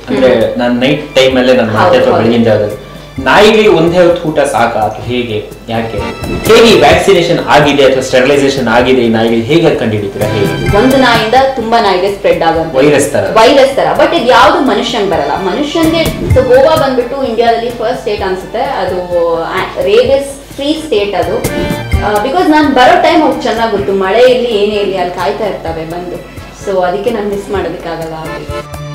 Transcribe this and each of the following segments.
ಅಂದ್ರೆ ನಾನು night time ಅಲ್ಲೇ ನಾನು ಮಾಡ್ತಾ ಹೌದು, ಹೌದು. ಬೆಳಗಿನ ಜಾಗದಲ್ಲಿ ನಾಯಿಗಳಿಗೆ ಒಂದೇ ಹೊತ್ತು ಊಟ ಸಾಕಾ ಅಥವಾ ಹೇಗೆ ಯಾಕೆ ಹೇಗೆ ವ್ಯಾಕ್ಸಿನೇಷನ್ ಆಗಿದೆ ಅಥವಾ ಸ್ಟೆರಿಲೈಸೇಷನ್ ಆಗಿದೆ ಈ ನಾಯಿಗಳಿಗೆ ಹೇಗೆ ಕಂಡುಹಿಡಿತೀರಾ ಹೇಗೆ ಒಂದು ನಾಯಿಂದ ತುಂಬಾ ನಾಯಿಗೆ ಸ್ಪ್ರೆಡ್ ಆಗುತ್ತೆ ವೈರಸ್ ತರ ವೈರಸ್ ತರ ಬಟ್ ಇದು ಯಾವ್ದು ಮನುಷ್ಯನ್ ಬರಲ್ಲ ಮನುಷ್ಯನ್ಗೆ ಸೊ ಗೋವಾ ಬಂದ್ಬಿಟ್ಟು ಇಂಡಿಯಾದಲ್ಲಿ ಫಸ್ಟ್ ಸ್ಟೇಟ್ ಅನ್ಸುತ್ತೆ ಅದು ರೇಬಿಸ್ ಫ್ರೀ ಸ್ಟೇಟ್ ಅದು ಬಿಕಾಸ್ ನಾನು ಬರೋ ಟೈಮ್ ಅವ್ರು ಚೆನ್ನಾಗಿ ಗೊತ್ತು ಮಳೆ ಇರಲಿ ಏನೇ ಇರಲಿ ಅಲ್ಲಿ ಕಾಯ್ತಾ ಇರ್ತವೆ ಬಂದು ಸೊ ಅದಕ್ಕೆ ನಾನು ಮಿಸ್ ಮಾಡೋದಕ್ಕಾಗಲ್ಲ ಅವ್ರಿಗೆ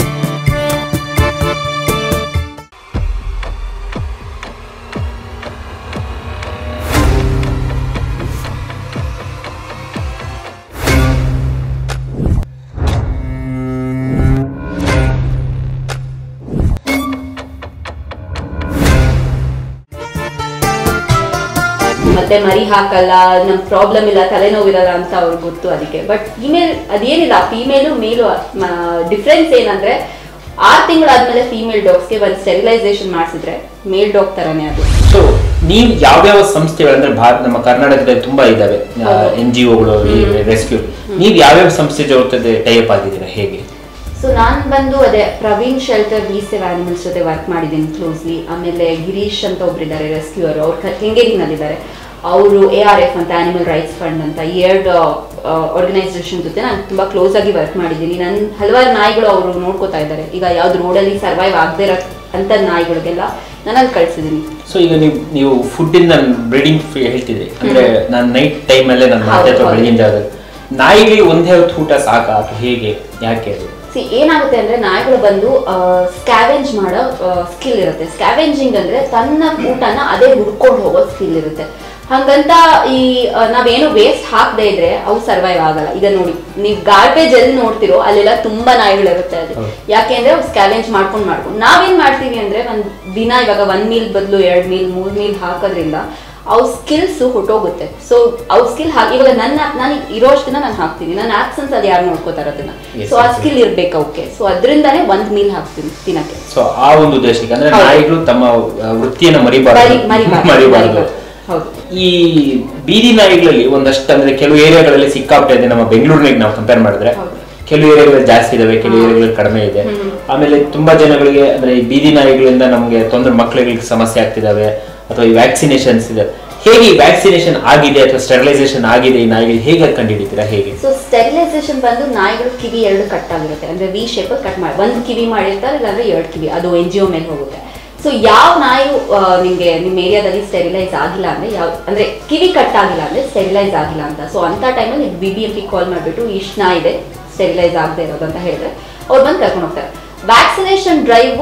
ಮತ್ತೆ ಮರಿ ಹಾಕಲ್ಲ ನಮ್ ಪ್ರಾಬ್ಲಮ್ ಇಲ್ಲ ತಲೆನೋವಿರಲ್ಲ ಅಂತ ಅವ್ರಿಗೆ ಗೊತ್ತು ಅದಕ್ಕೆ ಬಟ್ ಫಿಮೇಲ್ ಅದೇನಿಲ್ಲ ಫಿಮೇಲು ಮೇಲು ಡಿಫ್ರೆನ್ಸ್ ಏನಂದ್ರೆ ಆರು ತಿಂಗಳಾದ್ಮೇಲೆ ಫಿಮೇಲ್ ಡಾಗ್ಸ್ಗೆ ಒಂದು ಸ್ಟೆರಿಲೈಸೇಷನ್ ಮಾಡಿಸಿದ್ರೆ ಮೇಲ್ ಡಾಗ್ ತರನೇ ಅದು ಸೊ ನೀವು ಯಾವ್ಯಾವ ಸಂಸ್ಥೆಗಳಂದ್ರೆ ಭಾರತ ನಮ್ಮ ಕರ್ನಾಟಕದಲ್ಲಿ ತುಂಬಾ ಇದಾವೆ ಹೌದು. ಎನ್ ಜಿ ಒಗಳು ರೆಸ್ಕ್ಯೂ ನೀವು ಯಾವ್ಯಾವ ಸಂಸ್ಥೆ ಜೊತೆ ಟೈಅಪ್ ಆಗಿದ್ದೀರಾ ಹೇಗೆ ಸೊ ನಾನು ಬಂದು ಅದೇ Praveen shelter be save animals ಜೊತೆ ವರ್ಕ್ ಮಾಡಿದ್ದೀನಿ ಕ್ಲೋಸ್ಲಿ ಆಮೇಲೆ ಗಿರೀಶ್ ಅಂತ ಒಬ್ರಿದ್ದಾರೆ ರೆಸ್ಕ್ಯೂಯರ್ ಅವ್ರು ಕೆಂಗೇರಿನಲ್ಲಿದ್ದಾರೆ ಅವರು ಎ ಆರ್ ಎಫ್ ಅಂತ ಆನಿಮಲ್ ರೈಟ್ಸ್ ಫಂಡ್ ಅಂತ ಈ ಎರಡು ಆರ್ಗನೈಸೇಷನ್ ಜೊತೆ ನಾನು ತುಂಬಾ ಕ್ಲೋಸ್ ಆಗಿ ವರ್ಕ್ ಮಾಡಿದ್ದೀನಿ ನನ್ನ ಹಲವಾರು ನಾಯಿಗಳು ಅವರು ನೋಡ್ಕೋತಾ ಇದ್ದಾರೆ ಈಗ ಯಾವ್ದು ರೋಡಲ್ಲಿ ಸರ್ವೈವ್ ಆಗದೆ ಇರೋ ಅಂತ ನಾಯಿಗಳಿಗೆಲ್ಲ ನಾನು ಅಲ್ಲಿ ಕಳ್ಸಿದ್ದೀನಿ ಸೊ ಈಗ ನೀವು ನೀವು ಫುಡ್ ಇಂದ ಬ್ರೀಡಿಂಗ್ ಹೇಳ್ತಿದ್ರಿ ಅಂದ್ರೆ ನಾನು ನೈಟ್ ಟೈಮ್ ಅಲ್ಲೇ ನಾನು ಮಾಡ್ತಾ ಹೌದು, ಹೌದು. ಬೆಳಗಿನ ಜಾಗದಲ್ಲಿ ನಾಯಿಗಳಿಗೆ ಒಂದೇ ಹೊತ್ತು ಊಟ ಸಾಕಾ ಅಥವಾ ಹೇಗೆ ಯಾಕೆ ಅದು ಸಿ ಏನಾಗುತ್ತೆ ಅಂದ್ರೆ ನಾಯಿಗಳು ಬಂದು ಸ್ಕ್ಯಾವೆಂಜ್ ಮಾಡೋ ಸ್ಕಿಲ್ ಇರುತ್ತೆ ಸ್ಕ್ಯಾವೆಂಜಿಂಗ್ ಅಂದ್ರೆ ತನ್ನ ಊಟನ ಅದೇ ಹುಡ್ಕೊಂಡು ಹೋಗೋ ಸ್ಕಿಲ್ ಇರುತ್ತೆ ಹಂಗಂತ ಈ ಆ, ನಾವೇನು ವೇಸ್ಟ್ ಹಾಕದೇ ಇದ್ರೆ ಅವು ಸರ್ವೈವ್ ಆಗಲ್ಲ ಈಗ ನೋಡಿ ನೀವು ಗಾರ್ಬೇಜ್ ಎಲ್ಲಿ ನೋಡ್ತಿರೋ ಅಲ್ಲೆಲ್ಲ ತುಂಬಾ ನಾಯಿಗಳಿರುತ್ತೆ ಅದು ಹೌದು. ಯಾಕೆಂದ್ರೆ ಅವು ಸ್ಕ್ಯಾವೆಂಜ್ ಮಾಡ್ಕೊಂಡು ಮಾಡ್ಕೊಂಡು ನಾವೇನ್ ಮಾಡ್ತೀವಿ ಅಂದ್ರೆ ಒಂದ್ ದಿನ ಇವಾಗ ಒಂದ್ ಮೀಲ್ ಬದಲು ಎರಡ್ ಮೀಲ್ ಮೂರ್ ಮೀಲ್ ಹಾಕೋದ್ರಿಂದ ಅವ್ ಸ್ಕಿಲ್ಸ್ ಹೊಟ್ಟೋಗುತ್ತೆ ಸೊ ಅವ್ ಸ್ಕಿಲ್ ಹಾಕಿ ಇವಾಗ ನನ್ನ ನಾನು ಇರೋಷ್ಟು ದಿನ ನಾನು ಹಾಕ್ತೀನಿ ನನ್ನ ಆಬ್ಸೆನ್ಸ್ ಅದು ಯಾರು ನೋಡ್ಕೋತಾರ ಅದನ್ನ Yes, ಸೊ ಆ yes, ಸ್ಕಿಲ್ ಇರ್ಬೇಕು ಅವಕ್ಕೆ ಸೊ ಅದರಿಂದಾನೇ ಒಂದ್ ಮೀಲ್ ಹಾಕ್ತೀನಿ ತಿನ್ನಕ್ಕೆ ಸೊ ಆ ಒಂದು ಉದ್ದೇಶಕ್ಕೆ ಅಂದ್ರೆ ಹೌದು. ನಾಯಿಗಳು ತಮ್ಮ ಆ, ವೃತ್ತಿಯನ್ನು ಮರಿ ಮರಿಬಾರದು ಮರಿಬಾರ್ದು, ಮರಿಬಾರದು ಮರಿಬಾರ್ದು. ಹೌದು ಈ ಬೀದಿ ನಾಯಿಗಳಲ್ಲಿ ಒಂದಷ್ಟು ಅಂದ್ರೆ ಕೆಲವು ಏರಿಯಾಗಳಲ್ಲಿ ಸಿಕ್ಕಾಪಟ್ಟೆ ಇದೆ ನಮ್ಮ ಬೆಂಗಳೂರಿನಾಗ ನಾವು ಕಂಪೇರ್ ಮಾಡಿದ್ರೆ ಹೌದು. ಕೆಲವು ಏರಿಯಾಗಳಲ್ಲಿ ಜಾಸ್ತಿ ಇದಾವೆ ಕೆಲವು ಏರಿಯಾಗಳಲ್ಲಿ ಕಡಿಮೆ ಇದೆ ಆಮೇಲೆ ತುಂಬಾ ಜನಗಳಿಗೆ ಅಂದ್ರೆ ಈ ಬೀದಿ ನಾಯಿಗಳಿಂದ ನಮಗೆ ತೊಂದರೆ ಮಕ್ಕಳಿಗೆ ಸಮಸ್ಯೆ ಆಗ್ತಿದಾವೆ ಅಥವಾ ಈ ವ್ಯಾಕ್ಸಿನೇಷನ್ಸ್ ಇದೆ ಹೇಗೆ ಈ ವ್ಯಾಕ್ಸಿನೇಷನ್ ಆಗಿದೆ ಅಥವಾ ಸ್ಟೆರಿಲೈಸೇಷನ್ ಆಗಿದೆ ಈ ನಾಯಿಗಳಿಗೆ ಹೇಗೆ ಕಂಡುಹಿಡಿತೀರಾ ಹೇಗೆ ಸೊ ಸ್ಟೆರಿಲೈಸೇಷನ್ ಬಂದು ನಾಯಿಗಳು ಕಿವಿ ಎರಡು ಕಟ್ ಆಗಿರುತ್ತೆ ಅಂದ್ರೆ ವಿ ಶೇಪ್ ಕಟ್ ಮಾಡಿ ಒಂದು ಕಿವಿ ಮಾಡಿರ್ತಾರೆ ಇಲ್ಲಾಂದ್ರೆ ಎರಡು ಕಿವಿ ಅದು ಎನ್ ಜಿ ಒ ಮೇಲೆ ಹೋಗುತ್ತೆ ಸೊ ಯಾವ ನಾಯಿ ಆ, ನಿಮ್ಗೆ ನಿಮ್ಮ ಏರಿಯಾದಲ್ಲಿ ಸ್ಟೆರಿಲೈಸ್ ಆಗಿಲ್ಲ ಅಂದ್ರೆ ಯಾವ ಅಂದ್ರೆ ಕಿವಿ ಕಟ್ ಆಗಿಲ್ಲ ಅಂದ್ರೆ ಸ್ಟೆರಿಲೈಸ್ ಆಗಿಲ್ಲ ಅಂತ ಸೊ ಅಂತ ಟೈಮಲ್ಲಿ B B M P call ಮಾಡಿಬಿಟ್ಟು ಇಷ್ಟು ನಾಯಿ ಇದೆ ಸ್ಟೆರಿಲೈಸ್ ಆಗದೆ ಇರೋದು ಅಂತ ಹೇಳಿದ್ರೆ ಅವ್ರು ಬಂದು ಕರ್ಕೊಂಡು ಹೋಗ್ತಾರೆ ವ್ಯಾಕ್ಸಿನೇಷನ್ ಡ್ರೈವು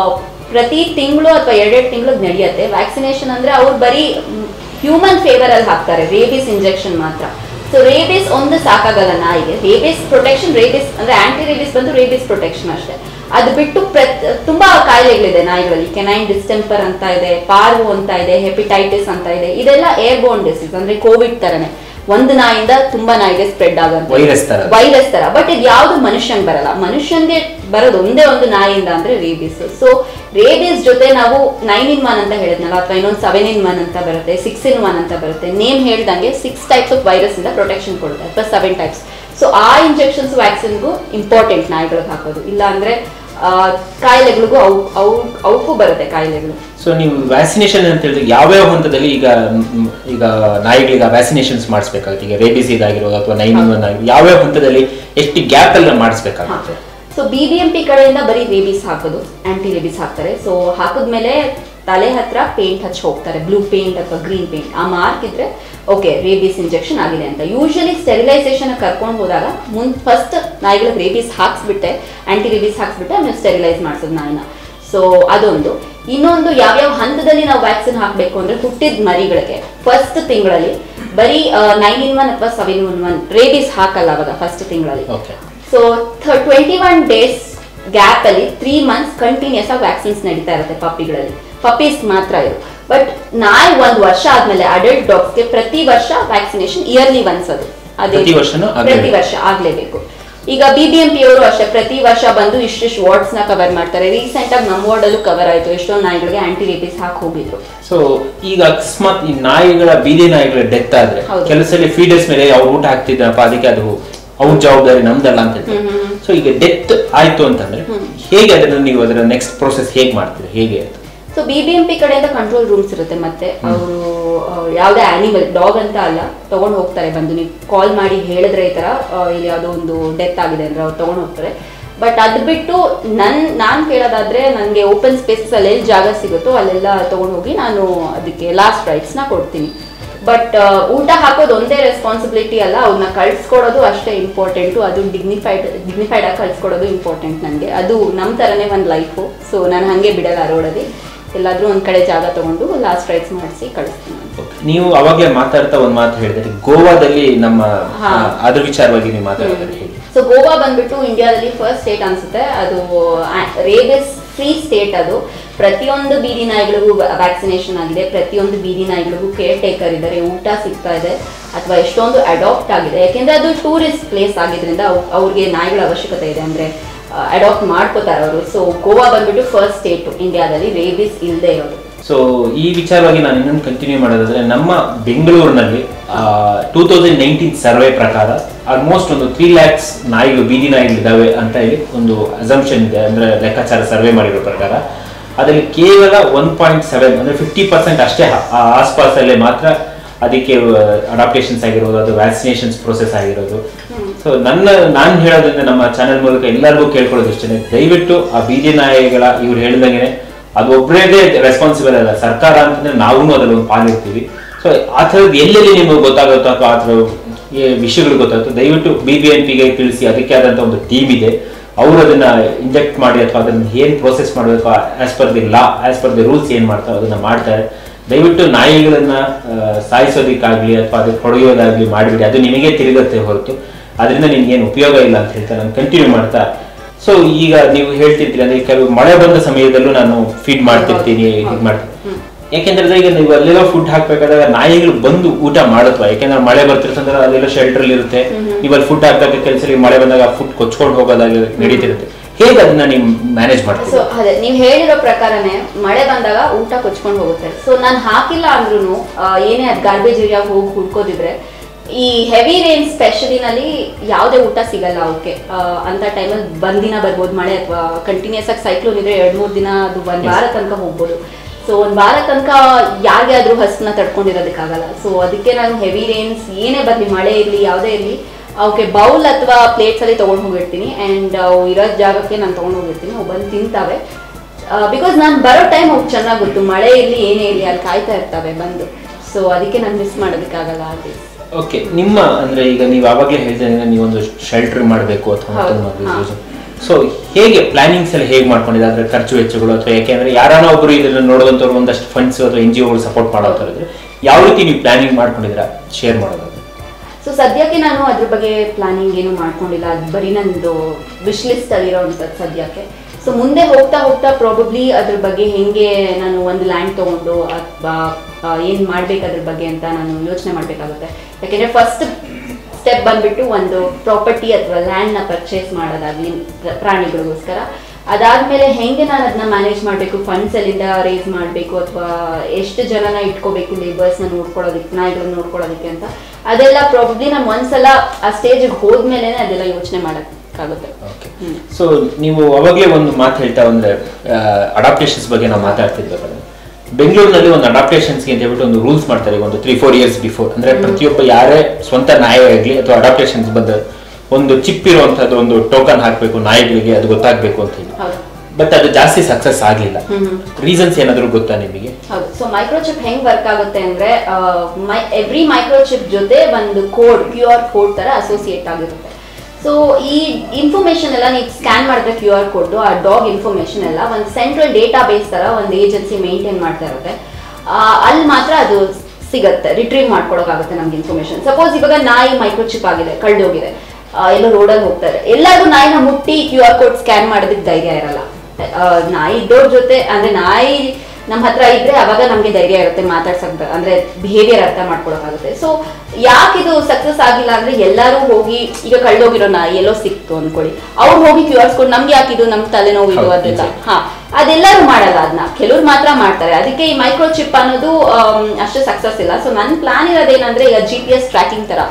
ಪ್ರತಿ ತಿಂಗಳು ಅಥವಾ ಎರಡೆರಡು ತಿಂಗಳಿಗೆ ನಡೆಯುತ್ತೆ ವ್ಯಾಕ್ಸಿನೇಷನ್ ಅಂದ್ರೆ ಅವ್ರು ಬರೀ ಹ್ಯೂಮನ್ ಫೇವರ್ ಅಲ್ಲಿ ಹಾಕ್ತಾರೆ ರೇಬಿಸ್ ಇಂಜೆಕ್ಷನ್ ಮಾತ್ರ ಸೊ ರೇಬಿಸ್ ಒಂದು ಸಾಕಾಗಲ್ಲ ನಾಯಿಗೆ ರೇಬಿಸ್ ಪ್ರೊಟೆಕ್ಷನ್ ರೇಬಿಸ್ ಅಂದ್ರೆ ಆಂಟಿ ರೇಬಿಸ್ ಬಂದು ರೇಬಿಸ್ ಪ್ರೊಟೆಕ್ಷನ್ ಅಷ್ಟೇ ಅದು ಬಿಟ್ಟು ಪ್ರತ್ ತುಂಬಾ ಕಾಯಿಲೆಗಳಿದೆ ನಾಯಿಗಳಲ್ಲಿ ಕೆನೈನ್ ಡಿಸ್ಟೆಂಪರ್ ಅಂತ ಇದೆ ಪಾರ್ವು ಅಂತ ಇದೆ ಹೆಪಿಟೈಟಿಸ್ ಅಂತ ಇದೆ ಇದೆಲ್ಲ ಏರ್ ಬೋನ್ ಡಿಸೀಸ್ ಅಂದ್ರೆ ಕೋವಿಡ್ ತರನೇ ಒಂದು ನಾಯಿಂದ ತುಂಬಾ ನಾಯಿಗೆ ಸ್ಪ್ರೆಡ್ ಆಗುತ್ತೆ ವೈರಸ್ ತರ ವೈರಸ್ ತರ ಬಟ್ ಇದು ಯಾವ್ದು ಮನುಷ್ಯನ್ ಬರಲ್ಲ ಮನುಷ್ಯನ್ಗೆ ಬರೋದು ಒಂದೇ ಒಂದು ನಾಯಿಯಿಂದ ಅಂದ್ರೆ ರೇಬಿಸ್ ಸೊ ರೇಬಿಸ್ ಜೊತೆ ನಾವು ನೈನ್ ಇನ್ ಒನ್ ಅಂತ ಹೇಳಿದ್ನಲ್ಲ ಅಥವಾ ಇನ್ನೊಂದು ಸೆವೆನ್ ಇನ್ ಒನ್ ಅಂತ ಬರುತ್ತೆ ಸಿಕ್ಸ್ ಇನ್ ಒನ್ ಅಂತ ಬರುತ್ತೆ ನೇಮ್ ಹೇಳ್ದಂಗೆ ಸಿಕ್ಸ್ ಟೈಪ್ಸ್ ಆಫ್ ವೈರಸ್ ಇಂದ ಪ್ರೊಟೆಕ್ಷನ್ ಕೊಡುತ್ತೆ ಅಥವಾ ಸೆವೆನ್ ಟೈಪ್ಸ್ ಸೊ ಆ ಇಂಜೆಕ್ಷನ್ಸ್ ವ್ಯಾಕ್ಸಿನ್ಗೂ ಇಂಪಾರ್ಟೆಂಟ್ ನಾಯಿಗಳಿಗೆ ಹಾಕೋದು ಇಲ್ಲ ಅಂದ್ರೆ ಆ, ಕಾಯಿಲೆಗಳಿಗೂ ಅವು ಅವು ಅವಕ್ಕೂ ಬರುತ್ತೆ ಕಾಯಿಲೆಗಳು ಸೊ ನೀವು ವ್ಯಾಕ್ಸಿನೇಷನ್ ಅಂತ ಹೇಳಿದ್ರೆ ಯಾವ್ಯಾವ ಹಂತದಲ್ಲಿ ಈಗ ಮ್, ಈಗ ನಾಯಿಗಳಿಗೆ ವ್ಯಾಕ್ಸಿನೇಷನ್ಸ್ ಮಾಡಿಸ್ಬೇಕಾಗುತ್ತೆ ಈಗ ರೇಬಿಸ್ ಇದಾಗಿರೋದು ಅಥವಾ ನೈನ್ ಒನ್ ಆಗಿ ಯಾವ್ಯಾವ ಹಂತದಲ್ಲಿ ಎಷ್ಟು ಗ್ಯಾಪ್ ಅಲ್ಲಿ ಮಾಡಿಸ್ಬೇಕಾಗುತ್ತೆ so B B M P ಕಡೆಯಿಂದ ಬರೀ ರೇಬಿಸ್ ಹಾಕೋದು ಆಂಟಿ ರೇಬಿಸ್ ಹಾಕ್ತಾರೆ ಸೊ ಹಾಕಿದ್ಮೇಲೆ ತಲೆ ಹತ್ರ ಪೇಂಟ್ ಹಚ್ಚಿ ಹೋಗ್ತಾರೆ ಬ್ಲೂ ಪೇಂಟ್ ಅಥವಾ ಗ್ರೀನ್ ಪೇಂಟ್ ಆ ಮಾರ್ಕ್ ಇದ್ರೆ ಓಕೆ ರೇಬಿಸ್ ಇಂಜೆಕ್ಷನ್ ಆಗಿದೆ ಅಂತ ಯೂಶಲಿ ಸ್ಟೆರಿಲೈಸೇಷನ್ ಕರ್ಕೊಂಡು ಹೋದಾಗ ಮುಂದ್ ಫಸ್ಟ್ ನಾಯಿಗಳಿಗೆ ರೇಬಿಸ್ ಹಾಕ್ಸ್ಬಿಟ್ಟೆ ಆಂಟಿ ರೇಬಿಸ್ ಹಾಕ್ಸ್ಬಿಟ್ಟೆ ಆಮೇಲೆ ಸ್ಟೆರಿಲೈಸ್ ಮಾಡಿಸೋದು ನಾಯಿನ ಸೊ ಅದೊಂದು ಇನ್ನೊಂದು ಯಾವ್ಯಾವ ಹಂತದಲ್ಲಿ ನಾವು ವ್ಯಾಕ್ಸಿನ್ ಹಾಕಬೇಕು ಅಂದ್ರೆ ಹುಟ್ಟಿದ ಮರಿಗಳಿಗೆ ಫಸ್ಟ್ ತಿಂಗಳಲ್ಲಿ ಬರೀ ನೈನ್ ಇನ್ ಒನ್ ಅಥವಾ ಸೆವೆನ್ ಇನ್ ಒನ್ ರೇಬಿಸ್ ಹಾಕಲ್ಲ ಅವಾಗ ಫಸ್ಟ್ ತಿಂಗಳಲ್ಲಿ okay so twenty one days gap ಅಲ್ಲಿ ತ್ರೀ ಮಂತ್ಸ್ ಕಂಟಿನ್ಯೂಸ್ ಆಗಿ ವ್ಯಾಕ್ಸಿನ್ಸ್ ನಡೀತಾ ಇರುತ್ತೆ ಪಪ್ಪಿಗಳಲ್ಲಿ ಪಪ್ಪೀಸ್ ಮಾತ್ರ ಇದು ಬಟ್ ನಾಯಿ ಒಂದ್ ವರ್ಷ ಆದ್ಮೇಲೆ ಅಡಲ್ಟ್ ಡಾಗ್ಸ್ಗೆ ಪ್ರತಿ ವರ್ಷ ವ್ಯಾಕ್ಸಿನೇಷನ್ ಇಯರ್ಲಿ ಒನ್ಸ್ ಅದು ಅದೇ ಪ್ರತಿ ವರ್ಷನೂ ಆಗ್ಲೇಬೇಕು. ಪ್ರತಿ ವರ್ಷ ಆಗ್ಲೇಬೇಕು ಈಗ ಬಿ ಬಿ ಎಂ ಪಿ ಅವರು ಅಷ್ಟೇ ಪ್ರತಿ ವರ್ಷ ಬಂದು ಇಷ್ಟಿಷ್ಟು ವಾರ್ಡ್ಸ್ ನ ಕವರ್ ಮಾಡ್ತಾರೆ ರೀಸೆಂಟ್ ಆಗಿ ನಮ್ಮ ವಾರ್ಡ್ ಅಲ್ಲೂ ಕವರ್ ಆಯ್ತು ಎಷ್ಟೊಂದು ನಾಯಿಗಳಿಗೆ ಆಂಟಿ ರೇಬಿಸ್ ಹಾಕಿ ಹೋಗಿದ್ರು ಸೊ ಈಗ ಅಕಸ್ಮಾತ್ ಈ ನಾಯಿಗಳ ಬೀದಿ ನಾಯಿಗಳ ಡೆತ್ ಆದ್ರೆ ಹೌದು. ಕೆಲವು ಸಲ ಫೀಡರ್ಸ್ ಮೇಲೆ ಅವ್ರು ಊಟ ಹಾಕ್ತಿದ್ರಪ್ಪ ಅದಕ್ಕೆ ಅದು ಅವ್ರ ಜವಾಬ್ದಾರಿ ನಮ್ದಲ್ಲ ಅಂತ ಹೇಳ್ತಾರೆ ಹ್ಮ್, ಹ್ಮ್. ಸೊ ಈಗ ಡೆತ್ ಆಯ್ತು ಅಂತಂದ್ರೆ ಹೇಗೆ ಅದನ್ನ ನೀವು ಅದರ ನೆಕ್ಸ್ಟ್ ಪ್ರೋಸೆಸ್ ಹೇಗೆ ಮಾಡ್ತೀರಿ ಹೇಗೆ ಅಂತ so B B M P ಕಡೆಯಿಂದ ಕಂಟ್ರೋಲ್ ರೂಮ್ಸ್ ಇರುತ್ತೆ ಮತ್ತೆ ಅವರು ಯಾವುದೇ ಆನಿಮಲ್ ಡಾಗ್ ಅಂತ ಅಲ್ಲ ತಗೊಂಡು ಹೋಗ್ತಾರೆ ಬಂದು ನೀವು ಕಾಲ್ ಮಾಡಿ ಹೇಳಿದ್ರೆ ಈ ತರ ಆ, ಇಲ್ಲಿ ಯಾವುದೋ ಒಂದು ಡೆತ್ ಆಗಿದೆ ಅಂದ್ರೆ ಅವ್ರು ತಗೊಂಡು ಹೋಗ್ತಾರೆ ಬಟ್ ಅದು ಬಿಟ್ಟು ನನ್ ನಾನು ಕೇಳೋದಾದ್ರೆ ನನಗೆ ಓಪನ್ ಸ್ಪೇಸಸ್ ಅಲ್ಲಿ ಎಲ್ಲಿ ಜಾಗ ಸಿಗುತ್ತೋ ಅಲ್ಲೆಲ್ಲ ತಗೊಂಡು ಹೋಗಿ ನಾನು ಅದಕ್ಕೆ ಲಾಸ್ಟ್ ರೈಟ್ಸ್ನ ಕೊಡ್ತೀನಿ ಬಟ್ ಊಟ ಹಾಕೋದು ಒಂದೇ ರೆಸ್ಪಾನ್ಸಿಬಿಲಿಟಿ ಅಲ್ಲ ಅವ್ರನ್ನ ಕಳ್ಸ್ಕೊಡೋದು ಅಷ್ಟೇ ಇಂಪಾರ್ಟೆಂಟು ಅದು ಡಿಗ್ನಿಫೈಡ್ ಡಿಗ್ನಿಫೈಡ್ ಆಗಿ ಕಳ್ಸ್ಕೊಡೋದು ಇಂಪಾರ್ಟೆಂಟ್ ನನಗೆ ಅದು ನಮ್ಮ ಥರನೇ ಒಂದು ಲೈಫು ಸೊ ನಾನು ಹಾಗೆ ಬಿಡಲ್ಲ ರೋಡಲ್ಲಿ ಎಲ್ಲಾದ್ರೂ ಒಂದ್ ಕಡೆ ಜಾಗ ತಗೊಂಡು ಲಾಸ್ಟ್ ರೈಡ್ಸ್ ಮಾಡಿಸಿ ಕಳಿಸ್ತೀನಿ ನಾನು. ನೀವು ಅವಾಗಲೇ ಮಾತಾಡ್ತಾ ಒಂದು ಮಾತು ಹೇಳಿದ್ರಿ ಗೋವಾದಲ್ಲಿ ನಮ್ಮ ಹಾ. ಆ, ಅದ್ರ ವಿಚಾರವಾಗಿ ನೀವು ಮಾತಾಡಿದ್ರೆ ಹೇಗೆ ಸೊ ಗೋವಾ ಬಂದ್ಬಿಟ್ಟು ಇಂಡಿಯಾದಲ್ಲಿ ಫಸ್ಟ್ ಸ್ಟೇಟ್ ಅನ್ಸುತ್ತೆ ಅದು ರೇಬಿಸ್ ಫ್ರೀ ಸ್ಟೇಟ್ ಅದು ಪ್ರತಿಯೊಂದು ಬೀದಿ ನಾಯಿಗಳಿಗೂ ವ್ಯಾಕ್ಸಿನೇಷನ್ ಆಗಿದೆ ಪ್ರತಿಯೊಂದು ಬೀದಿ ನಾಯಿಗಳಿಗೂ ಕೇರ್ ಟೇಕರ್ ಇದ್ದಾರೆ ಊಟ ಸಿಗ್ತಾ ಇದೆ ಅಥವಾ ಎಷ್ಟೊಂದು ಅಡಾಪ್ಟ್ ಆಗಿದೆ ಯಾಕೆಂದ್ರೆ ಅದು ಟೂರಿಸ್ಟ್ ಪ್ಲೇಸ್ ಆಗಿದ್ರಿಂದ ಅವ್- ಅವ್ರಿಗೆ ನಾಯಿಗಳ ಅವಶ್ಯಕತೆ ಇದೆ ಅಂದ್ರೆ ಅಡಾಪ್ಟ್ ಮಾಡ್ಕೋತಾರೆ ಅವರು ಸೊ ಗೋವಾ ಬಂದ್ಬಿಟ್ಟು ಫಸ್ಟ್ ಸ್ಟೇಟ್ ಇಂಡಿಯಾದಲ್ಲಿ ರೇಬಿಸ್ ಇಲ್ಲದೆ ಇರೋದು ಸೊ ಈ ವಿಚಾರವಾಗಿ ನಾನು ಇನ್ನೊಂದು ಕಂಟಿನ್ಯೂ ಮಾಡೋದಾದ್ರೆ ನಮ್ಮ ಬೆಂಗಳೂರಿನಲ್ಲಿ ಟೂ ತೌಸಂಡ್ ನೈನ್ಟೀನ್ ಸರ್ವೆ ಪ್ರಕಾರ ಆಲ್ಮೋಸ್ಟ್ ಒಂದು ತ್ರೀ ಲ್ಯಾಕ್ಸ್ ನಾಯಿಗಳು ಬೀದಿ ನಾಯಿಗಳಿದ್ದಾವೆ ಅಂತ ಹೇಳಿ ಒಂದು ಅಸಂಪ್ಷನ್ ಇದೆ ಅಂದ್ರೆ ಲೆಕ್ಕಾಚಾರ ಸರ್ವೆ ಮಾಡಿರೋ ಪ್ರಕಾರ ಅದರಲ್ಲಿ ಕೇವಲ ಒನ್ ಪಾಯಿಂಟ್ ಸೆವೆನ್ ಅಂದ್ರೆ ಫಿಫ್ಟಿ ಪರ್ಸೆಂಟ್ ಅಷ್ಟೇ ಆ- ಆ ಆಸ್ಪಾಸಲ್ಲೇ ಮಾತ್ರ ಅದಕ್ಕೆ ಅಡಾಪ್ಟೇಷನ್ಸ್ ಆಗಿರೋದು ಅದು ವ್ಯಾಕ್ಸಿನೇಷನ್ಸ್ ಪ್ರೋಸೆಸ್ ಆಗಿರೋದು ಸೊ ನನ್ನ ನಾನು ಹೇಳೋದ್ರಿಂದ ನಮ್ಮ ಚಾನೆಲ್ ಮೂಲಕ ಎಲ್ಲರಿಗೂ ಕೇಳ್ಕೊಳ್ಳೋದು ಇಷ್ಟೇ ದಯವಿಟ್ಟು ಆ ಬೀದಿ ನಾಯಿಗಳ ಇವ್ರು ಹೇಳ್ದಂಗೆ ಅದು ಒಬ್ಬರೇದೇ ರೆಸ್ಪಾನ್ಸಿಬಲ್ ಅಲ್ಲ ಸರ್ಕಾರ ಅಂತಂದ್ರೆ ನಾವು ಅದರಲ್ಲಿ ಒಂದು ಪಾಲಿರ್ತೀವಿ ಸೊ ಆ ಥರದ್ದು ಎಲ್ಲೆಲ್ಲಿ ನಿಮಗೆ ಗೊತ್ತಾಗುತ್ತೋ ಅಥವಾ ಆ ಥರ ಈ ವಿಷಯಗಳು ಗೊತ್ತಾಗುತ್ತೋ ದಯವಿಟ್ಟು ಬಿ ಬಿ ಎನ್ ಪಿಗೆ ತಿಳಿಸಿ ಅದಕ್ಕೆ ಆದಂಥ ಒಂದು ಟೀಮ್ ಇದೆ ಅವರು ಅದನ್ನ ಇಂಜೆಕ್ಟ್ ಮಾಡಿ ಅಥವಾ ಅದನ್ನ ಏನ್ ಪ್ರೋಸೆಸ್ ಮಾಡಬೇಕು as per the law as per the rules ಏನ್ ಮಾಡ್ತಾರೋ ಅದನ್ನ ಮಾಡ್ತಾರೆ ದಯವಿಟ್ಟು ನಾಯಿಗಳನ್ನ ಆ, ಸಾಯಿಸೋದಕ್ಕಾಗ್ಲಿ ಅಥವಾ ಅದಕ್ಕೆ ಹೊಡೆಯೋದಾಗ್ಲಿ ಮಾಡಿಬಿಡಿ ಅದು ನಿಮಗೆ ತಿರುಗತ್ತೆ ಹೊರತು ಅದರಿಂದ ನಿಮ್ಗೆ ಏನು ಉಪಯೋಗ ಇಲ್ಲ ಅಂತ ಹೇಳ್ತಾ ನಾನು ಕಂಟಿನ್ಯೂ ಮಾಡ್ತಾ ಸೊ ಈಗ ನೀವು ಹೇಳ್ತಿರ್ತೀರಿ ಅಂದ್ರೆ ಕೆಲವು ಮಳೆ ಬಂದ ಸಮಯದಲ್ಲೂ ನಾನು ಫೀಡ್ ಮಾಡ್ತಿರ್ತೀನಿ ಹೀಗೆ ಮಾಡ್ತೀನಿ ಯಾಕೆಂದ್ರೆ ಈಗ ನೀವು ಅಲ್ಲೆಲ್ಲ ಫುಡ್ ಹಾಕ್ಬೇಕಾದಾಗ ನಾಯಿಗಳು ಬಂದು ಊಟ ಮಾಡುತ್ತವ ಯಾಕೆಂದ್ರೆ ಮಳೆ ಬರ್ತಿರ್ತಂದ್ರೆ ಅಲ್ಲೆಲ್ಲ ಶೆಲ್ಟರ್ ಇರುತ್ತೆ ನೀವು ಅಲ್ಲಿ ಫುಡ್ ಹಾಕ್ದಾಗ ಕೆಲಸ ಮಳೆ ಬಂದಾಗ ಫುಡ್ ಕೊಚ್ಕೊಂಡು ಹೋಗೋದಾಗಿ ನಡೀತಿರುತ್ತೆ ಹೇಗೆ ಅದನ್ನ ನೀವು ಮ್ಯಾನೇಜ್ ಸೊ ಮಾಡ್ತೀವಿ ಅದೇ ನೀವು ಹೇಳಿರೋ ಪ್ರಕಾರನೇ ಮಳೆ ಬಂದಾಗ ಊಟ ಕೊಚ್ಕೊಂಡು ಹೋಗುತ್ತೆ ಸೊ ನಾನು ಹಾಕಿಲ್ಲ ಅಂದ್ರೂ ಏನೇ ಅದು ಗಾರ್ಬೇಜ್ ಏರಿಯಾಗ ಹೋಗಿ ಹುಡ್ಕೋದಿದ್ರೆ ಈ ಹೆವಿ ರೇನ್ ಸ್ಪೆಷಲಿನಲ್ಲಿ ಯಾವುದೇ ಊಟ ಸಿಗಲ್ಲ ಅವಕ್ಕೆ ಅಂತ ಟೈಮಲ್ಲಿ ಬಂದಿನ ಬರ್ಬೋದು ಮಳೆ ಅಥವಾ ಕಂಟಿನ್ಯೂಸ್ ಆಗಿ ಸೈಕ್ಲೋನ್ ಇದ್ರೆ ಎರಡ್ ಮೂರ್ ದಿನ ಅದು ಒಂದ್ ವಾರ ತನಕ ಹೋಗ್ಬೋದು ಸೊ ಒಂದ್ ವಾರ ತನಕ ಯಾರಿಗೆ ಆದ್ರೂ ಹಸ್ನ ತಡ್ಕೊಂಡಿರೋದಕ್ಕಾಗಲ್ಲ ಸೊ ಅದಕ್ಕೆ ನಾನು ಹೆವಿ ರೇನ್ಸ್ ಏನೇ ಬರಲಿ ಮಳೆ ಇರಲಿ ಯಾವುದೇ ಇರಲಿ ಅವಕ್ಕೆ ಬೌಲ್ ಅಥವಾ ಪ್ಲೇಟ್ಸ್ ಅಲ್ಲಿ ತಗೊಂಡು ಹೋಗಿರ್ತೀನಿ ಅಂಡ್ ಇರೋ ಜಾಗಕ್ಕೆ ನಾನು ತಗೊಂಡು ಹೋಗಿರ್ತೀನಿ ಅವು ಬಂದು ತಿಂತಾವೆ ಬಿಕಾಸ್ ನಾನು ಬರೋ ಟೈಮ್ ಅವ್ಕೆ ಚೆನ್ನಾಗಿ ಗೊತ್ತು ಮಳೆ ಇರಲಿ ಏನೇ ಇರಲಿ ಅಲ್ಲಿ ಕಾಯ್ತಾ ಇರ್ತವೆ ಬಂದು ಸೊ ಅದಕ್ಕೆ ನಾನು ಮಿಸ್ ಮಾಡೋದಕ್ಕಾಗಲ್ಲ ಅಲ್ಲಿ ಓಕೆ ನಿಮ್ಮ ಅಂದ್ರೆ ಈಗ ನೀವು ಆವಾಗಲೇ ಹೇಳ್ತಿದ್ರೆ ನೀವೊಂದು ಶೆಲ್ಟರ್ ಮಾಡಬೇಕು ಅಥವಾ ಹೌದು, ಹಾ. ಸೊ ಹೇಗೆ ಪ್ಲಾನಿಂಗ್ಸ್ ಎಲ್ಲ ಹೇಗೆ ಮಾಡ್ಕೊಂಡಿದೆ ಅಂದ್ರೆ ಖರ್ಚು ವೆಚ್ಚಗಳು ಅಥವಾ ಯಾಕೆಂದ್ರೆ ಯಾರಾನ ಒಬ್ರು ಇದನ್ನ ನೋಡುವಂತವ್ರು ಒಂದಷ್ಟು ಫಂಡ್ಸ್ ಅಥವಾ ಎನ್ ಜಿ ಒಗಳು ಸಪೋರ್ಟ್ ಮಾಡೋ ಥರ ಇದ್ರೆ ಯಾವ ರೀತಿ ನೀವು ಪ್ಲಾನಿಂಗ್ ಮಾಡ್ಕೊಂಡಿದ್ದೀರಾ ಶೇರ್ ಮಾಡೋದಾದ್ರೆ ಸೊ ಸದ್ಯಕ್ಕೆ ನಾನು ಅದ್ರ ಬಗ್ಗೆ ಪ್ಲಾನಿಂಗ್ ಏನು ಮಾಡ್ಕೊಂಡಿಲ್ಲ ಅದು ಬರೀ ನಂದು ವಿಶ್ ಲಿಸ್ಟ್ ಅಲ್ಲಿರೋವಂಥದ್ದು ಸದ್ಯಕ್ಕೆ ಸೊ ಮುಂದೆ ಹೋಗ್ತಾ ಹೋಗ್ತಾ ಪ್ರಾಬಬ್ಲಿ ಅದ್ರ ಬಗ್ಗೆ ಹೆಂಗೆ ನಾನು ಒಂದು ಲ್ಯಾಂಡ್ ತಗೊಂಡು ಅಥವಾ ಏನು ಮಾಡ್ಬೇಕು ಅದ್ರ ಬಗ್ಗೆ ಅಂತ ನಾನು ಯೋಚನೆ ಮಾಡಬೇಕಾಗುತ್ತೆ ಯಾಕೆಂದ್ರೆ ಫಸ್ಟ್ ಸ್ಟೆಪ್ ಬಂದ್ಬಿಟ್ಟು ಒಂದು ಪ್ರಾಪರ್ಟಿ ಅಥವಾ ಲ್ಯಾಂಡ್ನ ಪರ್ಚೇಸ್ ಮಾಡೋದಾಗ್ಲಿ ಪ್ರ- ಪ್ರಾಣಿಗಳಿಗೋಸ್ಕರ ಅದಾದ್ಮೇಲೆ ಹೆಂಗೆ ನಾನು ಅದನ್ನ ಮ್ಯಾನೇಜ್ ಮಾಡಬೇಕು ಫಂಡ್ಸ್ ಎಲ್ಲಿಂದ ರೇಸ್ ಮಾಡಬೇಕು ಅಥವಾ ಎಷ್ಟು ಜನನ ಇಟ್ಕೋಬೇಕು ಲೇಬರ್ಸ್ನ ನೋಡ್ಕೊಳ್ಳೋದಕ್ಕೆ ನಾಯಿಗಳನ್ನ ನೋಡ್ಕೊಳ್ಳೋದಕ್ಕೆ ಅಂತ ಅದೆಲ್ಲ ಪ್ರಾಬಬ್ಲಿ ನಾನು ಒಂದ್ಸಲ ಆ ಸ್ಟೇಜಿಗೆ ಹೋದ್ಮೇಲೆ ಅದೆಲ್ಲ ಯೋಚನೆ ಮಾಡೋಕ್ಕಾಗುತ್ತೆ ಓಕೆ ಹ್ಮ್. ಸೊ ನೀವು ಅವಾಗಲೇ ಒಂದು ಮಾತು ಹೇಳ್ತಾ ಅಂದ್ರೆ ಅಡಾಪ್ಟೇಷನ್ಸ್ ಬಗ್ಗೆ ನಾವು ಮಾತಾಡ್ತಿದ್ವಿ ಬೆಂಗಳೂರಿನಲ್ಲಿ ಒಂದು ಅಡಾಪ್ಟೇಷನ್ಸ್ಗೆ ಅಂತ ಹೇಳ್ಬಿಟ್ಟು ಒಂದು ರೂಲ್ಸ್ ಮಾಡ್ತಾರೆ ಒಂದು ತ್ರೀ ಫೋರ್ ಇಯರ್ಸ್ ಬಿಫೋರ್ ಅಂದ್ರೆ ಪ್ರತಿಯೊಬ್ಬ ಯಾರೇ ಸ್ವಂತ ನಾಯಿ ಆಗಲಿ ಅಥವಾ ಅಡಾಪ್ಟೇಷನ್ಸ್ ಬಂದ ಒಂದು ಚಿಪ್ ಇರುವಂತದ್ದು ಒಂದು ಟೋಕನ್ ಹಾಕಬೇಕು ನಾಯಿಗಳಿಗೆ ಅದು ಗೊತ್ತಾಗಬೇಕು ಅಂತ ಹೇಳಿ ಹೌದು ಬಟ್ ಅದು ಜಾಸ್ತಿ ಸಕ್ಸಸ್ ಆಗಲಿಲ್ಲ ಹ್ಮ್ ಹ್ಮ್. ರೀಸನ್ಸ್ ಏನಾದರೂ ಗೊತ್ತಾ ನಿಮಗೆ ಹೌದು ಸೊ ಮೈಕ್ರೋಚಿಪ್ ಹೆಂಗ್ ವರ್ಕ್ ಆಗುತ್ತೆ ಅಂದ್ರೆ ಎವ್ರಿ ಮೈಕ್ರೋಚಿಪ್ ಜೊತೆ ಒಂದು ಕೋಡ್ ಕ್ಯೂ ಆರ್ ಕೋಡ್ ತರ ಅಸೋಸಿಯೇಟ್ ಆಗಿರುತ್ತೆ ಸೊ ಈ ಇನ್ಫಾರ್ಮೇಶನ್ ಎಲ್ಲ ನೀವು ಸ್ಕ್ಯಾನ್ ಮಾಡಿದ್ರೆ ಕ್ಯೂ ಆರ್ ಕೋಡ್ ಆ ಡಾಗ್ ಇನ್ಫಾರ್ಮೇಶನ್ ಎಲ್ಲ ಒಂದು ಸೆಂಟ್ರಲ್ ಡೇಟಾ ಬೇಸ್ ತರ ಒಂದು ಏಜೆನ್ಸಿ ಮೇಂಟೈನ್ ಮಾಡ್ತಾ ಇರುತ್ತೆ ಆ, ಅಲ್ಲಿ ಮಾತ್ರ ಅದು ಸಿಗತ್ತೆ ರಿಟ್ರೀವ್ ಮಾಡ್ಕೊಳಕ್ಕಾಗುತ್ತೆ ನಮ್ಗೆ ಇನ್ಫಾರ್ಮೇಶನ್ ಸಪೋಸ್ ಇವಾಗ ನಾಯಿ ಮೈಕ್ರೋಚಿಪ್ ಆಗಿದೆ ಕಳ್ದೋಗಿದೆ ಆ, ಎಲ್ಲೋ ರೋಡಲ್ಲಿ ಹೋಗ್ತಾರೆ ಎಲ್ಲರಿಗೂ ನಾಯಿನ ಮುಟ್ಟಿ ಕ್ಯೂ ಆರ್ ಕೋಡ್ ಸ್ಕ್ಯಾನ್ ಮಾಡೋದಕ್ಕೆ ಧೈರ್ಯ ಇರಲ್ಲ ಆ, ನಾಯಿ ಇದ್ದವ್ರ ಜೊತೆ ಅಂದ್ರೆ ನಾಯಿ ನಮ್ಮ ಹತ್ರ ಇದ್ರೆ ಅವಾಗ ನಮ್ಗೆ ಧೈರ್ಯ ಇರುತ್ತೆ ಮಾತಾಡ್ಸಕ್ ಅಂದ್ರೆ ಬಿಹೇವಿಯರ್ ಅರ್ಥ ಮಾಡ್ಕೊಳಕ್ಕಾಗುತ್ತೆ ಸೊ ಯಾಕಿದು ಸಕ್ಸಸ್ ಆಗಿಲ್ಲ ಅಂದ್ರೆ ಎಲ್ಲರೂ ಹೋಗಿ ಈಗ ಕಳ್ದೋಗಿರೋ ನಾಯಿ ಎಲ್ಲೋ ಸಿಕ್ತು ಅನ್ಕೊಳ್ಳಿ ಅವ್ರು ಹೋಗಿ ಕ್ಯೂ ಆರ್ ಕೋಡ್ ನಮ್ಗೆ ಯಾಕಿದು ನಮ್ ತಲೆನೋವು ಇದು ಹೌದು, ಅದೆಲ್ಲ ನಿಜ. ಹಾ ಅದೆಲ್ಲರೂ ಮಾಡಲ್ಲ ಅದನ್ನ ಕೆಲವ್ರು ಮಾತ್ರ ಮಾಡ್ತಾರೆ ಅದಕ್ಕೆ ಈ ಮೈಕ್ರೋ ಚಿಪ್ ಅನ್ನೋದು ಆಮ್, ಅಷ್ಟು ಸಕ್ಸಸ್ ಇಲ್ಲ ಸೊ ನನ್ನ ಪ್ಲಾನ್ ಇರೋದೇನಂದ್ರೆ ಈಗ ಜಿ ಪಿ ಎಸ್ ಟ್ರ್ಯಾಕಿಂಗ್ ತರ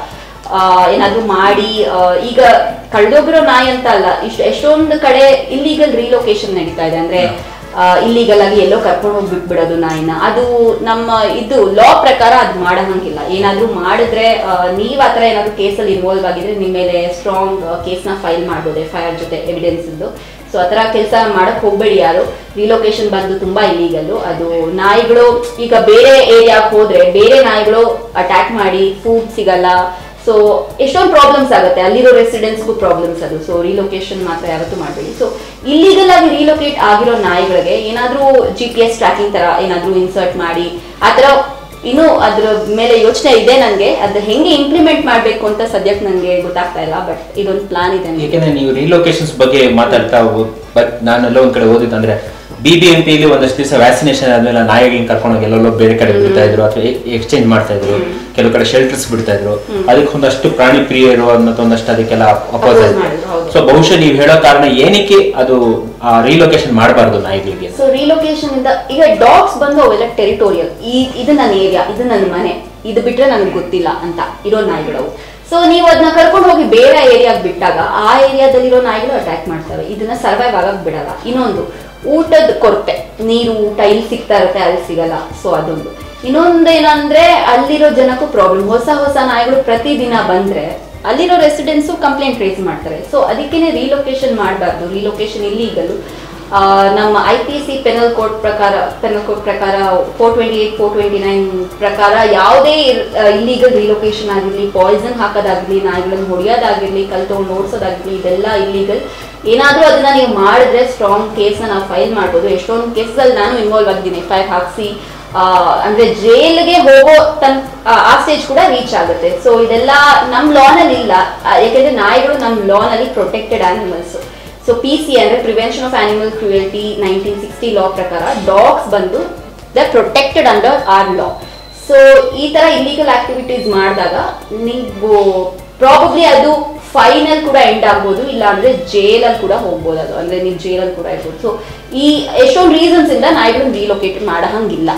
ಆ, ಏನಾದ್ರೂ ಮಾಡಿ ಆ, ಈಗ ಕಳ್ದೋಗಿರೋ ನಾಯಿ ಅಂತ ಅಲ್ಲ ಇಷ್ಟು ಎಷ್ಟೊಂದು ಕಡೆ ಇಲ್ಲಿಗಲ್ ರಿಲೊಕೇಶನ್ ನಡೀತಾ ಇದೆ ಅಂದ್ರೆ ಇಲ್ಲಿಗಲ್ ಆಗಿ ಎಲ್ಲೋ ಕರ್ಕೊಂಡು ಹೋಗಿ ಬಿಟ್ಬಿಡೋದು ನಾಯಿನ ಅದು ನಮ್ಮ ಇದು ಲಾ ಪ್ರಕಾರ ಅದು ಮಾಡಂಗಿಲ್ಲ ಏನಾದ್ರೂ ಮಾಡಿದ್ರೆ ಆ, ನೀವ್ ಆತರ ಏನಾದ್ರು ಕೇಸಲ್ಲಿ ಇನ್ವಾಲ್ವ್ ಆಗಿದ್ರೆ ನಿಮ್ಮ ಮೇಲೆ ಸ್ಟ್ರಾಂಗ್ ಕೇಸ್ನ ಫೈಲ್ ಮಾಡ್ಬೋದು ಎಫ್ ಐ ಆರ್ ಜೊತೆ ಎವಿಡೆನ್ಸ್ ಇದ್ದು ಸೊ ಆತರ ಕೆಲಸ ಮಾಡಕ್ ಹೋಗ್ಬೇಡಿ ಯಾರು ರಿಲೊಕೇಶನ್ ಬಂದು ತುಂಬಾ ಇಲೀಗಲ್ ಅದು ನಾಯಿಗಳು ಈಗ ಬೇರೆ ಏರಿಯಾಕ್ ಹೋದ್ರೆ ಬೇರೆ ನಾಯಿಗಳು ಅಟ್ಯಾಕ್ ಮಾಡಿ ಫುಡ್ ಸಿಗಲ್ಲ ಸೊ ಎಷ್ಟೊಂದು ಪ್ರಾಬ್ಲಮ್ಸ್ ಆಗುತ್ತೆ ಅಲ್ಲಿರೋ ರೆಸಿಡೆನ್ಸ್ಗೂ ಪ್ರಾಬ್ಲಮ್ಸ್ ಅದು ಸೊ ರಿಲೊಕೇಶನ್ ಮಾತ್ರ ಯಾವತ್ತೂ ಮಾಡಬೇಡಿ ಸೊ ಇಲ್ಲಿಗಲ್ ಆಗಿ ರಿಲೊಕೇಟ್ ಆಗಿರೋ ನಾಯಿಗಳಿಗೆ ಏನಾದ್ರೂ ಜಿ ಪಿ ಎಸ್ ಟ್ರ್ಯಾಕಿಂಗ್ ತರ ಏನಾದ್ರೂ ಇನ್ಸರ್ಟ್ ಮಾಡಿ ಆ ಥರ ಇನ್ನೂ ಅದ್ರ ಮೇಲೆ ಯೋಚನೆ ಇದೆ ನನಗೆ ಅದು ಹೆಂಗೆ ಇಂಪ್ಲಿಮೆಂಟ್ ಮಾಡಬೇಕು ಅಂತ ಸದ್ಯಕ್ಕೆ ನನಗೆ ಗೊತ್ತಾಗ್ತಾ ಇಲ್ಲ ಬಟ್ ಇದೊಂದು ಪ್ಲಾನ್ ಇದೆ ನನಗೆ ಏಕೆಂದ್ರೆ ನೀವು ರಿಲೊಕೇಶನ್ಸ್ ಬಗ್ಗೆ ಮಾತಾಡ್ತಾ ಬಟ್ ನಾನೆಲ್ಲ ಒಂದ್ ಕಡೆ ಓದಿತ್ತಂದ್ರೆ ಬಿ ಬಿ ಎಂ ಪಿಲಿ ಒಂದಷ್ಟು ದಿವಸ ವ್ಯಾಕ್ಸಿನೇಷನ್ ಆದ್ಮೇಲೆ ನಾಯಿಗಳನ್ನ ಕರ್ಕೊಂಡೋಗಿ ಎಲ್ಲೆಲ್ಲೋ ಬೇರೆ ಕಡೆ ಬಿಡ್ತಾ ಇದ್ರು ಅಥವಾ ಎಕ್ಸ್ಚೇಂಜ್ ಮಾಡ್ತಾ ಇದ್ರು ಕೆಲವು ಕಡೆ ಶೆಲ್ಟರ್ಸ್ ಬಿಡ್ತಾ ಇದ್ರು ಅದಕ್ಕೆ ಒಂದಷ್ಟು ಪ್ರಾಣಿ ಪ್ರಿಯರು ಅನ್ನೋದು ಒಂದಷ್ಟು ಅದಕ್ಕೆಲ್ಲ ಅಪೋಸ್ Oppose ಆಯ್ತು ಮಾಡಿದ್ರು, ಹೌದು. ಸೊ ಬಹುಶಃ ನೀವು ಹೇಳೋ ಕಾರಣ ಏನಕ್ಕೆ ಅದು ರಿಲೊಕೇಶನ್ ಮಾಡಬಾರ್ದು ನಾಯಿಗಳಿಗೆ ಸೊ ರಿಲೊಕೇಶನ್ ಇಂದ ಈಗ ಡಾಗ್ಸ್ ಬಂದು ಅವೆಲ್ಲ ಟೆರಿಟೋರಿಯಲ್ ಈ ಇದು ನನ್ನ ಏರಿಯಾ ಇದು ನನ್ನ ಮನೆ ಇದು ಬಿಟ್ರೆ ನನಗೆ ಗೊತ್ತಿಲ್ಲ ಅಂತ ಇರೋ ನಾಯಿಗಳವು ಸೊ ನೀವು ಅದನ್ನ ಕರ್ಕೊಂಡು ಹೋಗಿ ಬೇರೆ ಏರಿಯಾಗೆ ಬಿಟ್ಟಾಗ ಆ ಏರಿಯಾದಲ್ಲಿರೋ ನಾಯಿಗಳು ಅಟ್ಯಾಕ್ ಮಾಡ್ತವೆ ಇದನ್ನ ಸರ್ವೈವ್ ಆಗಕ್ ಬಿಡಲ್ಲ ಇನ್ನೊಂದು ಊಟದ ಕೊರತೆ ನೀರು ಊಟ ಇಲ್ಲಿ ಸಿಗ್ತಾ ಇರುತ್ತೆ ಅಲ್ಲಿ ಸಿಗಲ್ಲ ಸೊ ಅದೊಂದು ಇನ್ನೊಂದು ಏನಂದ್ರೆ ಅಲ್ಲಿರೋ ಜನಕ್ಕೂ ಪ್ರಾಬ್ಲಮ್ ಹೊಸ ಹೊಸ ನಾಯಿಗಳು ಪ್ರತಿದಿನ ಬಂದ್ರೆ ಅಲ್ಲಿರೋ ರೆಸಿಡೆನ್ಸು ಕಂಪ್ಲೇಂಟ್ ರೇಸ್ ಮಾಡ್ತಾರೆ ಸೊ ಅದಕ್ಕೇನೆ ರಿಲೊಕೇಶನ್ ಮಾಡಬಾರ್ದು ರಿಲೊಕೇಶನ್ ಇಲ್ಲಿಗಲು ಆ, ನಮ್ಮ I P C penal code ಪ್ರಕಾರ ಪೆನಲ್ ಕೋಡ್ ಪ್ರಕಾರ four twenty eight four twenty nine ಪ್ರಕಾರ ಯಾವುದೇ ಇಲ್ಲಿಗಲ್ ರಿಲೊಕೇಶನ್ ಆಗಿರಲಿ ಪಾಯ್ಸನ್ ಹಾಕೋದಾಗಿರ್ಲಿ ನಾಯಿಗಳನ್ನು ಹೊಡೆಯೋದಾಗಿರ್ಲಿ ಕಲ್ ತಗೊಂಡು ಓಡಿಸೋದಾಗಿರ್ಲಿ ಇದೆಲ್ಲ ಇಲ್ಲಿಗಲ್ ಏನಾದರೂ ಅದನ್ನ ನೀವು ಮಾಡಿದ್ರೆ ಸ್ಟ್ರಾಂಗ್ ಕೇಸ್ನ ನಾವು ಫೈಲ್ ಮಾಡ್ಬೋದು ಎಷ್ಟೊಂದು ಕೇಸಲ್ಲಿ ನಾನು ಇನ್ವಾಲ್ವ್ ಆಗಿದ್ದೀನಿ ಎಫ್ ಐ ಆರ್ ಹಾಕ್ಸಿ ಆ, ಅಂದ್ರೆ ಜೈಲ್ಗೆ ಹೋಗೋ ತನ್ ಆ- ಆ ಸ್ಟೇಜ್ ಕೂಡ ರೀಚ್ ಆಗುತ್ತೆ ಸೊ ಇದೆಲ್ಲ ನಮ್ ಲಾನಲ್ಲಿ ಇಲ್ಲ ಆ, ಯಾಕೆಂದ್ರೆ ನಾಯಿಗಳು ನಮ್ ಲಾನಲ್ಲಿ protected animals so P C ಅಂದ್ರೆ prevention of animal cruelty nineteen sixty law ಪ್ರಕಾರ ಡಾಗ್ಸ್ ಬಂದು the protected under our law so ಈ ತರ ಇಲ್ಲಿಗಲ್ ಆಕ್ಟಿವಿಟೀಸ್ ಮಾಡಿದಾಗ ನೀವು ಪ್ರಾಬಬ್ಲಿ ಅದು ಫೈನಲ್ ಕೂಡ ಎಂಡ್ ಆಗ್ಬೋದು ಇಲ್ಲ ಅಂದ್ರೆ ಜೈಲಲ್ಲಿ ಕೂಡ ಹೋಗ್ಬೋದು ಅದು ಅಂದ್ರೆ ನೀವು ಜೈಲಲ್ಲಿ ಕೂಡ ಇರ್ಬೋದು ಸೊ ಈ ಎಷ್ಟೊಂದು ರೀಸನ್ಸ್ ಇಂದ ನಾಯಿಗಳನ್ನ ರಿಲೊಕೇಟ್ ಮಾಡಹಂಗಿಲ್ಲ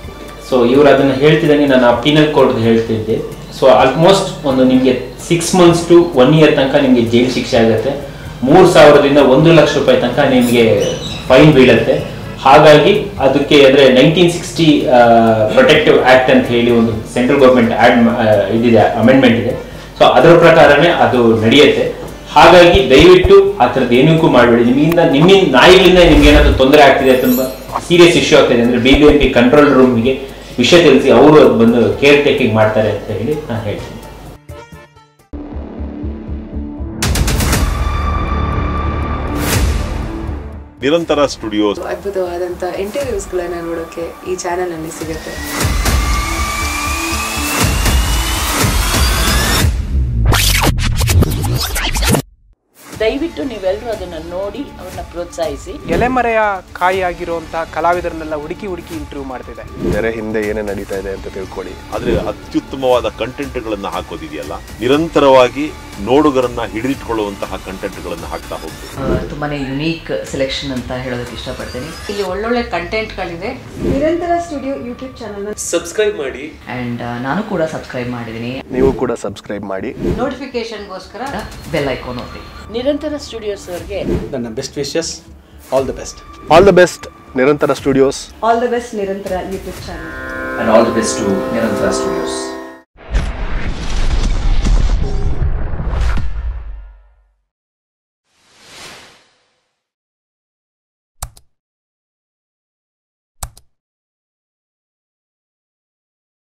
ಸೊ ಇವ್ರು ಅದನ್ನ ಹೇಳ್ತಿದಂಗೆ ನಾನು ಆ ಪೀನಲ್ ಕೋಡ್ ಹೇಳ್ತಿದ್ದೆ ಸೊ ಆಲ್ಮೋಸ್ಟ್ ಒಂದು ನಿಮಗೆ six months to one year ತನಕ ನಿಮಗೆ ಜೈಲು ಶಿಕ್ಷೆ ಆಗುತ್ತೆ ಮೂರು ಸಾವಿರದಿಂದ ಒಂದು ಲಕ್ಷ ರೂಪಾಯಿ ತನಕ ನಿಮಗೆ ಫೈನ್ ಬೀಳುತ್ತೆ ಹಾಗಾಗಿ ಅದಕ್ಕೆ ಅಂದ್ರೆ ನೈನ್ಟೀನ್ ಸಿಕ್ಸ್ಟಿ ಪ್ರೊಟೆಕ್ಟಿವ್ ಆಕ್ಟ್ ಅಂತ ಹೇಳಿ ಒಂದು ಸೆಂಟ್ರಲ್ ಗೌರ್ಮೆಂಟ್ ಆಡ್ ಇದಿದೆ ಅಮೆಂಡ್ಮೆಂಟ್ ಇದೆ ಸೊ ಅದರ ಪ್ರಕಾರನೇ ಅದು ನಡೆಯುತ್ತೆ ಹಾಗಾಗಿ ದಯವಿಟ್ಟು ಆ ಥರದ್ದು ಏನಕ್ಕೂ ಮಾಡಬೇಡಿ ನಿಮ್ಮಿಂದ ನಿಮ್ಮಿಂದ ನಾಯಿಗಳಿಂದ ನಿಮ್ಗೆ ಏನಾದ್ರು ತೊಂದರೆ ಆಗ್ತಿದೆ ತುಂಬಾ ಸೀರಿಯಸ್ ಇಶ್ಯೂ ಆಗ್ತಿದೆ ಅಂದ್ರೆ B B M P control ರೂಮ್ಗೆ ವಿಷಯ ತಿಳಿಸಿ ಅವರು ಅದು ಬಂದು ಕೇರ್ ಟೇಕಿಂಗ್ ಮಾಡ್ತಾರೆ ಅಂತ ಹೇಳಿ ನಾನು ಹೇಳ್ತೀನಿ ನಿರಂತರ ಸ್ಟುಡಿಯೋಸ್ ಅದ್ಭುತವಾದಂಥ ಇಂಟರ್ವ್ಯೂಸ್ಗಳನ್ನ ನೋಡೋಕ್ಕೆ ಈ ಚಾನಲಲ್ಲಿ ಸಿಗುತ್ತೆ ದಯವಿಟ್ಟು ನೀವೆಲ್ಲರೂ ಅದನ್ನು ನೋಡಿ ಅವ್ರನ್ನ ಪ್ರೋತ್ಸಾಹಿಸಿ ಎಲೆಮರೆಯ ಕಾಯಿ ಆಗಿರುವಂಥ ಕಲಾವಿದರನ್ನೆಲ್ಲ ಹುಡುಕಿ ಹುಡುಕಿ ಇಂಟರ್ವ್ಯೂ ಮಾಡ್ತಿದೆ ತೆರೆ ಹಿಂದೆ ಏನೇ ನಡೀತಾ ಇದೆ ಅಂತ ತಿಳ್ಕೊಳ್ಳಿ ಆದ್ರೆ ಅತ್ಯುತ್ತಮವಾದ ಕಂಟೆಂಟ್ಗಳನ್ನ ಹಾಕೋದಿದೆಯಲ್ಲ ನಿರಂತರವಾಗಿ ನೋಡುಗರನ್ನ ಹಿಡಿದಿಟ್ಕೊಳ್ಳುವಂತಹ ಕಂಟೆಂಟ್ಗಳನ್ನ ಹಾಕ್ತಾ ಹೋಗ್ಬೇಕು ತುಂಬಾ ಯುನೀಕ್ ಸೆಲೆಕ್ಷನ್ ಅಂತ ಹೇಳೋದಕ್ಕೆ ಇಷ್ಟಪಡ್ತೀನಿ ಇಲ್ಲಿ ಒಳ್ಳೊಳ್ಳೆ ಕಂಟೆಂಟ್ಗಳಿದೆ ನಿರಂತರ ಸ್ಟುಡಿಯೋ ಯೂಟ್ಯೂಬ್ ಚಾನಲ್ ಆ್ಯಂಡ್ ನಾನು ಕೂಡ ಸಬ್ಸ್ಕ್ರೈಬ್ ಮಾಡಿದ್ದೀನಿ ನೀವು ಕೂಡ ಸಬ್ಸ್ಕ್ರೈಬ್ ಮಾಡಿ ನೋಟಿಫಿಕೇಶನ್ಗೋಸ್ಕರ ಬೆಲ್ ಐಕಾನ್ ಒತ್ತಿ ನಿರಂತರ ಸ್ಟುಡಿಯೋಸ್ ಅವ್ರಿಗೆ ನನ್ನ best wishes all the best all the best Nirantara studios all the best Nirantara YouTube channel and all the best to Nirantara studios